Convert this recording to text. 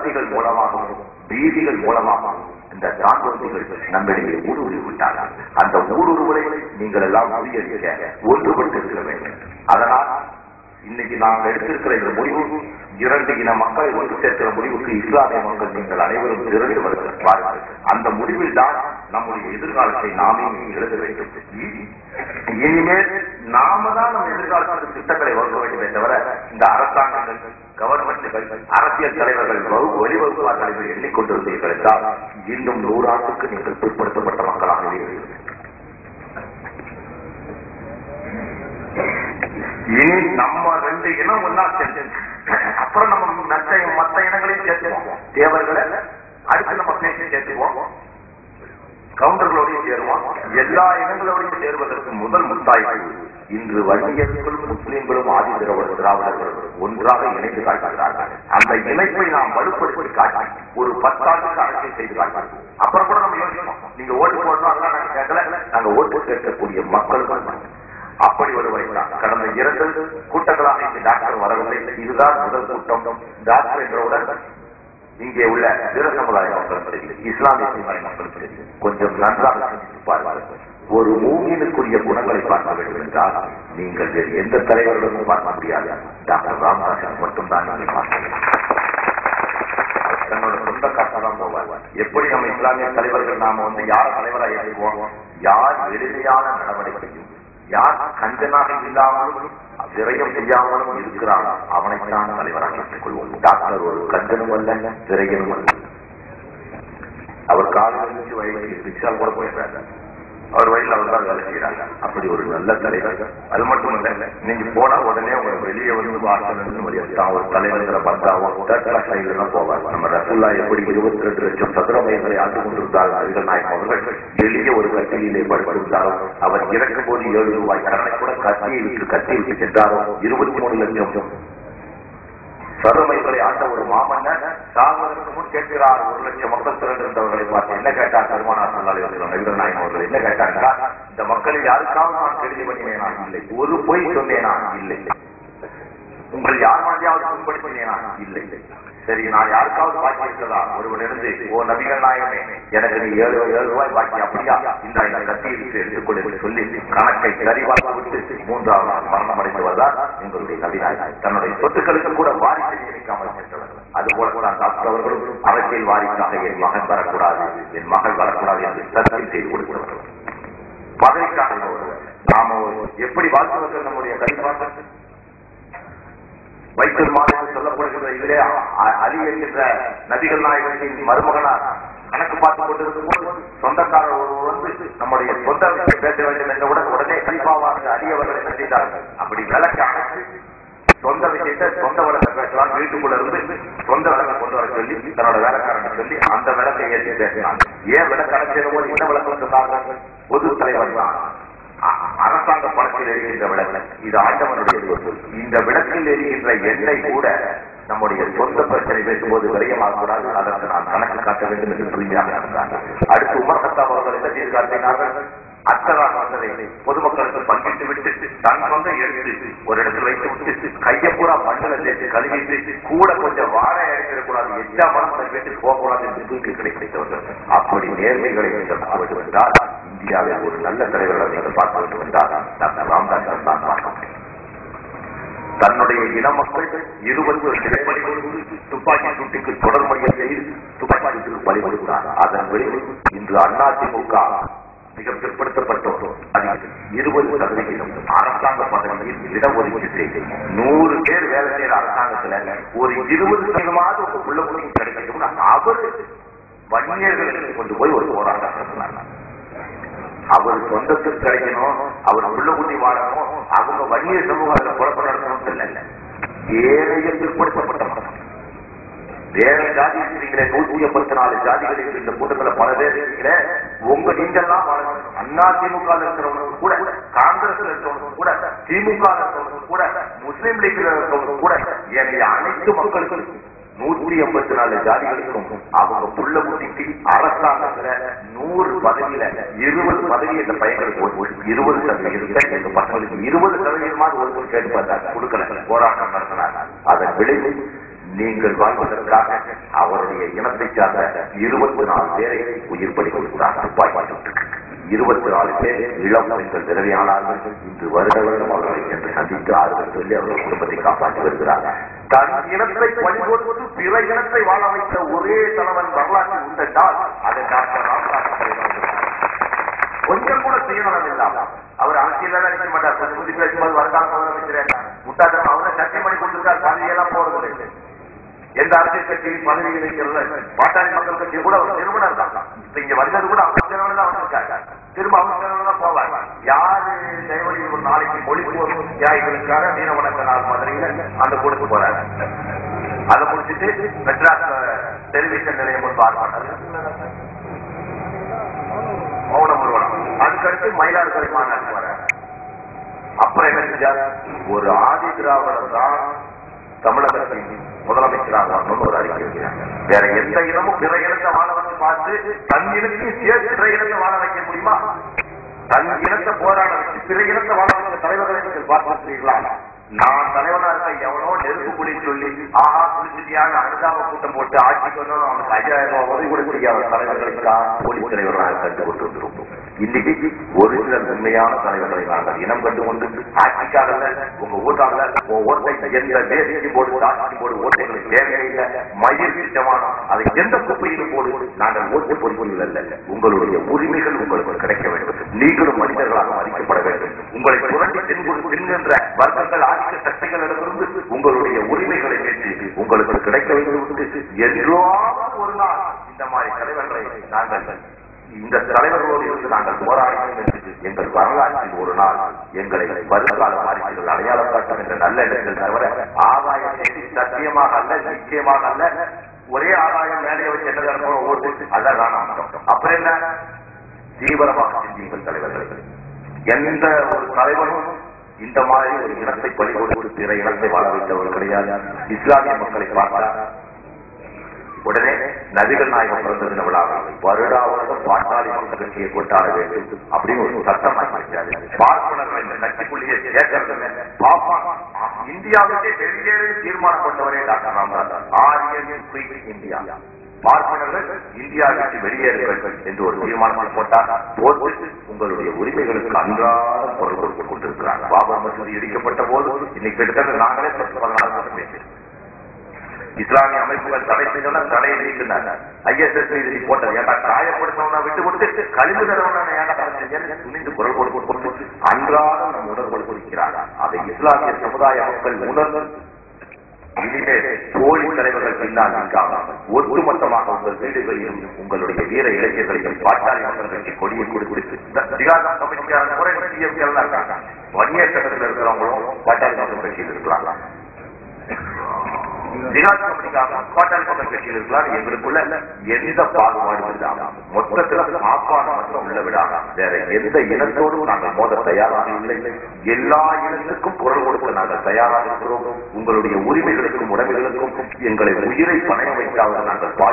வதந்திகள் மூலமாகவும் பீதிகள் மூலமாகவும் இந்த சான்றோர்கள் நம்மிடையே ஊடுருவி விட்டார்கள் அந்த ஊடுருவலை நீங்கள் எல்லாம் முறியடிக்க ஒன்றுபட்டு இருக்க வேண்டும் அதனால் இன்னைக்கு நாங்கள் எடுத்திருக்கிற இந்த முடிவு இரண்டு இன மக்களை ஒன்று சேர்க்கிற முடிவுக்கு இஸ்லாமிய மக்கள் நீங்கள் அனைவரும் திரண்டு வருகிறார்கள் அந்த முடிவில் தான் நம்முடைய எதிர்காலத்தை நாமே எழுத வேண்டும் இ- இனிமேல் நாம தான் நம்ம எதிர்காலத்துக்கு திட்டங்களை வகுக்க வேண்டுமே தவிர இந்த அரசாங்கங்கள் கவர்மெண்ட்டுகள் அரசியல் தலைவர்கள் வகு- வழிவகுப்பார்கள் என்று எண்ணிக்கொண்டிருந்தீர்கள் என்றால் இன்னும் நூறாண்டுக்கு நீங்கள் பிற்படுத்தப்பட்ட மக்களாகவே இருக்கிறீர்கள் இனி நம்ம ரெண்டு இனம் ஒன்னா சேர்ந்து அப்புறம் நம்ம மற்ற மற்ற இனங்களையும் சேர்த்துவோம் தேவர்களை அடுத்து நம்ம பேசி சேர்த்துவோம் கவுண்டர்களோடையும் சேருவோம் எல்லா இனங்களோடையும் சேருவதற்கு முதல் முத்தாய்ப்பு இன்று வன்னியர்களும் முஸ்லிம்களும் ஆதி திராவிட திராவிடர்கள் ஒன்றாக இணைந்து காட்டுகிறார்கள் அந்த இணைப்பை நாம் வலுப்படுத்தி காட்டி ஒரு பத்தாண்டுக்கு அரசியல் செய்து காட்டுவோம் அப்புறம் கூட நம்ம யோசிப்போம் நீங்க ஓட்டு போடுறோம் அதெல்லாம் நாங்க கேட்கல நாங்க ஓட்டு கேட்கக்கூடிய மக்கள் தான் அப்படி ஒரு வழிதான் கடந்த இரண்டு கூட்டங்களாக இங்கு டாக்டர் வரவில்லை இதுதான் முதல் கூட்டம் டாக்டர் என்றவுடன் இங்கே உள்ள பிற சமுதாய மக்கள் தெரியும் இஸ்லாமிய சமுதாய மக்கள் தெரியும் கொஞ்சம் நன்றாக சிந்தித்து பாருங்கள் ஒரு மூமினுக்குரிய குணங்களை பார்க்க வேண்டும் என்றால் நீங்கள் வேறு எந்த தலைவர்களும் பார்க்க முடியாது டாக்டர் ராமதாசன் மட்டும்தான் நீங்கள் பார்க்க வேண்டும் அவர் தன்னோட சொந்த காசாதான் போவார் எப்படி நம்ம இஸ்லாமிய தலைவர்கள் நாம வந்து யார் தலைவராக ஏற்றுவோம் யார் எளிமையான நடவடிக்கையும் யார் கஞ்சனாக இல்லாமலும் விரயம் செய்யாமலும் இருக்கிறானோ அவனைத்தான் தலைவராக ஏற்றுக்கொள்வோம் டாக்டர் ஒரு கஞ்சனும் அல்ல விரயனும் அல்ல அவர் காலையில் இருந்து வயலில் ரிக்ஷா கூட போயிடுறாங்க அவர் வயலில் அவர் தான் வேலை செய்யறாங்க அப்படி ஒரு நல்ல தலைவர் அது மட்டும் இல்ல நீங்க போனா உடனே உங்க வெளியே வந்து வாசல் வழியாக ஒரு தலைவர்கிற பந்தாவோ சைடுல தான் போவார் நம்ம ரசுல்லா எப்படி இருபத்தி ரெண்டு லட்சம் சதுர மையங்களை ஆண்டு கொண்டிருந்தார் அதிகள் நாயகம் அவர்கள் எளிய ஒரு கட்டியிலே படுத்திருந்தாரோ அவர் இறக்கும் போது ஏழு ரூபாய் கடனை கூட கத்தியை விட்டு கத்தி விட்டு சென்றாரோ இருபத்தி மூணு லட்சம் சருமைகளை ஆண்ட ஒரு மாமன்னர் சாகுவதற்கு முன் கேட்கிறார் ஒரு லட்சம் மக்கள் திரண்டிருந்தவர்களை பார்த்து என்ன கேட்டார் பெருமானார் சொல்லாலே நவீரநாயகம் அவர்கள் என்ன கேட்டார்கள் இந்த மக்களில் யாருக்காவது நான் கெடுதி பண்ணினேனா இல்லை ஒரு பொய் சொன்னேனா இல்லை உங்கள் யார் மாதிரியாவது புண்படுத்தினேனா இல்லை சரி நான் யாருக்காவது பாக்கி இருக்கிறதா ஒருவன் இருந்து ஓ நபிகள் நாயகமே எனக்கு நீ ஏழு ஏழு ரூபாய் பாக்கி அப்படியா இந்த இந்த கத்தியை விட்டு எடுத்துக்கொள் என்று சொல்லி கணக்கை சரிபார்த்து விட்டு மூன்றாவது நாள் மரணம் அடைந்து வந்தார் எங்களுடைய நபிநாயகன் தன்னுடைய சொத்துக்களுக்கு கூட வாரிசை நியமிக்காமல் சென்றவர் அது போல கூட டாக்டர் அவர்களும் அரசியல் வாரிசாக என் மகன் வரக்கூடாது என் மகள் வரக்கூடாது என்று சத்தியம் செய்து கொடுக்கிறவர்கள் பதவிக்காக ஒருவர். நாம எப்படி வாழ்த்துவர்கள் நம்முடைய கல்வி வைத்தல் மாதிரி சொல்லப்படுகிற இதிலே அ- அலி என்கின்ற நபிகள் நாயகத்தின் மருமகனார் கணக்கு பார்த்துக் கொண்டிருக்கும் போது சொந்தக்காரர் ஒருவர் வந்து நம்முடைய சொந்த விஷயம் பேச வேண்டும் என்றவுடன் உடனே கலிபாவாக அலி அவர்களை சந்தித்தார்கள் அப்படி விளக்க அணைத்து சொந்த விஷயத்தை சொந்த விளக்க பேசலாம் வீட்டுக்குள்ள இருந்து சொந்த விளக்க கொண்டு வர சொல்லி தன்னோட வேலைக்காரன் சொல்லி அந்த விளக்கை ஏற்றி பேசினாங்க ஏன் விளக்க அடைச்சிட போது என்ன விளக்கம் சொன்னாங்க பொது தலைவர் தான் அ- அரசாங்க பணத்தில் எரிகின்ற விளக்கு இது ஆண்டவனுடைய சொத்து இந்த விளக்கில் எரிகின்ற எண்ணெய் கூட நம்முடைய சொந்த பிரச்சனை பேசும்போது விரயமாகக்கூடாது அதற்கு நான் கணக்கு காட்ட வேண்டும் என்று புரிமையாக இருந்தாங்க அடுத்து உமர் கத்தாப் அவர்கள் என்ன செய்து காட்டினார்கள் அத்தராக வந்ததை பொதுமக்களுக்கு பங்கிட்டு விட்டு தன் சொந்த எடுத்து ஒரு இடத்துல வைத்து விட்டு கையை பூரா மண்ணில சேர்த்து கழுவிட்டு கூட கொஞ்சம் வாழை அழைத்திடக்கூடாது எச்சா மனம் தன் வீட்டுக்கு போகக்கூடாது என்று தூக்கி கிடைத்தவர்கள் அப்படி நேர்மைகளை நீங்கள் பார்க்க வேண்டும் என்றால் இந்தியாவில் ஒரு நல்ல தலைவர்களை நீங்கள் பார்க்க வேண்டும் என்றால் டாக்டர் ராம்தாஸ் தான் பார்க்க முடியும் தன்னுடைய இன மக்கள் இருபத்தி ஒரு சிறைப்படி கொடுத்து துப்பாக்கி சூட்டுக்கு தொடர்புடைய செய்து துப்பாக்கி சூட்டுக்கு பலி கொடுக்கிறார் அதன் விளைவு இன்று அதிமுக மிக பிற்படுத்தப்பட்டோர் அது இருபது சதவிகிதம் அரசாங்க பதவியில் இடஒதுக்கீட்டு நூறு பேர் வேலை செய்யற அரசாங்கத்துல ஒரு இருபது சதவீதமாவது ஒரு உள்ள முடியும் கிடைக்கணும்னா அவர் வன்னியர்களுக்கு கொண்டு போய் ஒரு போராட்டம் நடத்தினாங்க அவர் சொந்தத்துக்கு கிடைக்கணும் அவர் உள்ள குட்டி வாழணும் அவங்க வன்னிய சமூகத்தில் குழப்பம் நடத்தணும் இல்ல ஏழைய பிற்படுத்தப்பட்ட மக்கள் வேற ஜாதி இருக்கிறீங்களே நூத்தி எண்பத்தி நாலு ஜாதிகள் இருக்கிற இந்த கூட்டத்துல பல பேர் இருக்கிற உங்க நீங்கெல்லாம் வாழணும் அண்ணா திமுக இருக்கிறவங்க கூட காங்கிரஸ்ல இருக்கிறவங்க கூட திமுக இருக்கிறவங்க கூட முஸ்லீம் லீக்ல இருக்கிறவங்க கூட என்னுடைய அனைத்து மக்களுக்கும் நூத்தி எண்பத்தி நாலு ஜாதிகளுக்கும் அவங்க புள்ள குட்டிக்கு அரசாங்கத்துல நூறு பதவியில இருபது பதவி இந்த பையன்களுக்கு ஒரு இருபது சதவீதம் எங்க பசங்களுக்கு இருபது சதவீதமாவது ஒருத்தர் கேட்டு பார்த்தாங்க கொடுக்கல போராட்டம் நடத்தினாங்க அதன் விளைவு நீங்கள் வாழ்வதற்காக அவருடைய இனத்தை சார்ந்த இருபத்தி நாலு பேரை உயிர் பலி கொடுத்தார் துப்பாக்கி இருபத்தி நாலு பேர் இளம் பெண்கள் திறமையானார்கள் இன்று வருட வருடம் அவர்களை சென்று சந்தித்து ஆறுதல் சொல்லி அவர்கள் குடும்பத்தை காப்பாற்றி வருகிறார் தன் இனத்தை பணிகொடுத்து பிற இனத்தை வாழ வைத்த ஒரே தலைவன் வரலாற்றில் உண்டென்றால் அது டாக்டர் ராமதாஸ் அவர்கள் கொஞ்சம் கூட சுயநலம் இல்லாம அவர் அரசியல் நினைக்க மாட்டார் கொஞ்சம் புத்தி பேசும்போது வருடாங்க முதலமைச்சர் முட்டாட்டம் அவரை சத்தியம் பண்ணி கொடுத்திருக்கார் பதவியெல்லாம் போறது இல்லை எந்த அரசியல் கட்சியில் பதவி இருக்கிறது பாட்டாளி மக்கள் கட்சியில் கூட ஒரு நிறுவனர் தான் இப்ப இங்க வந்தது கூட அமைச்சரவை தான் வந்திருக்காங்க திரும்ப அமைச்சரவை தான் போவாங்க யாரு தயவழி ஒரு நாளைக்கு மொழி போர் தியாகிகளுக்காக மீனவணக்க நாள் மதுரையில அந்த கொடுத்து போறாங்க அதை முடிச்சுட்டு மெட்ராஸ் டெலிவிஷன் நிலையம் முன்பு ஆர்ப்பாட்டம் மௌனம் உருவனம் அதுக்கடுத்து மயிலாடுதுறை மாநாடு வர அப்புறம் என்ன செஞ்சார் ஒரு ஆதி திராவிடர் தான் தமிழகத்தின் முதலமைச்சராக வரணும்னு ஒரு அறிக்கை வைக்கிறாங்க வேற எந்த இனமும் பிற இனத்தை வாழ வச்சு பார்த்து தன் இனத்தையும் சேர்த்து பிற இனத்தை வாழ வைக்க முடியுமா தன் இனத்தை போராட வச்சு பிற இனத்தை வாழ வைக்க தலைவர்களை நீங்கள் பார்த்திருக்கிறீர்களா நான் தலைவனா இருக்க எவனோ நெருப்பு குடி சொல்லி ஆஹா குடிச்சிட்டியான அனுதாப கூட்டம் போட்டு ஆட்சிக்கு வந்தோம் அவனுக்கு ஐயாயிரம் ரூபாய் உதவி கொடுக்கக்கூடிய அவர் தலைவர்களுக்கா போலீஸ் தலைவர்களாக கண்டு கொண்டு வந்திருக்கும் இன்னைக்கு ஒரு சில உண்மையான தலைவர்களை நாங்கள் இனம் கண்டு கொண்டு ஆட்சிக்காக உங்க ஓட்டாள உங்க ஓட்டை எந்த தேசிக்கு போடு தாட்சி போடு ஓட்டைகளுக்கு தேவையில்லை மயிர் திட்டமான அதை எந்த குப்பையிலும் போடு நாங்கள் ஓட்டு பொறுப்புகள் அல்ல உங்களுடைய உரிமைகள் உங்களுக்கு கிடைக்க வேண்டும் நீங்களும் மனிதர்களாக மதிக்கப்பட வேண்டும் உங்களை புரட்டி தின்கு தின்கின்ற வர்க்கங்கள் ஆட்சி சக்திகளிடமிருந்து உங்களுடைய உரிமைகளை பெற்று உங்களுக்கு கிடைக்க வேண்டும் என்றாவது ஒரு நாள் இந்த மாதிரி தலைவர்களை நாங்கள் இந்த தலைவர்களோடு இருந்து நாங்கள் போராடினோம் என்று எங்கள் வரலாற்றில் ஒரு நாள் எங்களை வருங்கால வாரிசுகள் அடையாளம் காட்டும் என்ற நல்ல எண்ணங்கள் தவிர ஆதாயம் தேடி சத்தியமாக அல்ல நிச்சயமாக அல்ல ஒரே ஆதாயம் மேலே வச்சு என்ன நடக்கும் ஓட்டு அதான் நான் அப்புறம் என்ன தீவிரமாக சிந்தியுங்கள் தலைவர்கள் எந்த ஒரு தலைவனும் இந்த மாதிரி ஒரு இனத்தை பலி கொடுத்து பிற இனத்தை வாழ வைத்தவர் கிடையாது இஸ்லாமிய மக்களை பார்த்தா உடனே நபிகள் நாயகம் பிறந்த தின விழாவில் வருடா வருடம் பாட்டாளி மக்கள் கட்சியை கொண்டாட வேண்டும் அப்படின்னு ஒரு சட்டம் ஆக்கியிருக்காரு பார்ப்பனர்கள் இந்த கட்சிக்குள்ளேயே சேர்க்கிறது பாப்பா இந்தியாவிலே வெளியேறி தீர்மானப்பட்டவரே doctor Ramadoss Aryan free India பார்ப்பனர்கள் இந்தியாவிற்கு வெளியேறுங்கள் என்று ஒரு தீர்மானத்தை போட்டார் போட்டு உங்களுடைய உரிமைகளுக்கு அன்றாடம் குரல் கொடுத்துக் கொண்டிருக்கிறார் பாபா மசூதி இடிக்கப்பட்ட போது இன்னைக்கு கிட்டத்தட்ட நாங்களே பத்து பதினாறு மாதம் பேசுகிறோம் இஸ்லாமிய அமைப்புகள் தடை செய்தோம்னா தடையை நீக்கினாங்க ஐஎஸ்எஸ் இது போட்டது ஏன்டா காயப்படுத்தவனா விட்டு கொடுத்து கழிவு தரவனா ஏன்டா தடை செஞ்சேன்னு துணிந்து குரல் கொடுத்து கொடுத்து அன்றாடம் நம் உணர்வு கொடுக்கிறாங்க அதை இஸ்லாமிய சமுதாய மக்கள் உணர்ந்து இனிமே தோழி தலைவர்கள் பின்னால் நிற்காமல் ஒட்டுமொத்தமாக உங்கள் வீடுகளிலும் உங்களுடைய வீர இளைஞர்களையும் பாட்டாளி மக்கள் கட்சி கொடியை கொடுத்து திகாதம் கமிட்டியான முறை சிஎம் இருக்காங்க வன்னியர் சட்டத்தில் இருக்கிறவங்களும் பாட்டாளி மக்கள் கட்சியில் இருக்கலாம் ஜிகாத் கம்பெனிக்காக பாட்டாளி மக்கள் கட்சியில் இருக்கலாம் எங்களுக்குள்ள எந்த பாகுபாடும் இல்லாம மொத்தத்துல சாப்பாடு மட்டும் உள்ள விடாம வேற எந்த இனத்தோடும் நாங்கள் மோத தயாராக இல்லை எல்லா இனத்துக்கும் குரல் கொடுக்க நாங்கள் தயாராக இருக்கிறோம் உங்களுடைய உரிமைகளுக்கும் உடமைகளுக்கும் எங்களை உயிரை பணம் வைத்தாவது நாங்கள்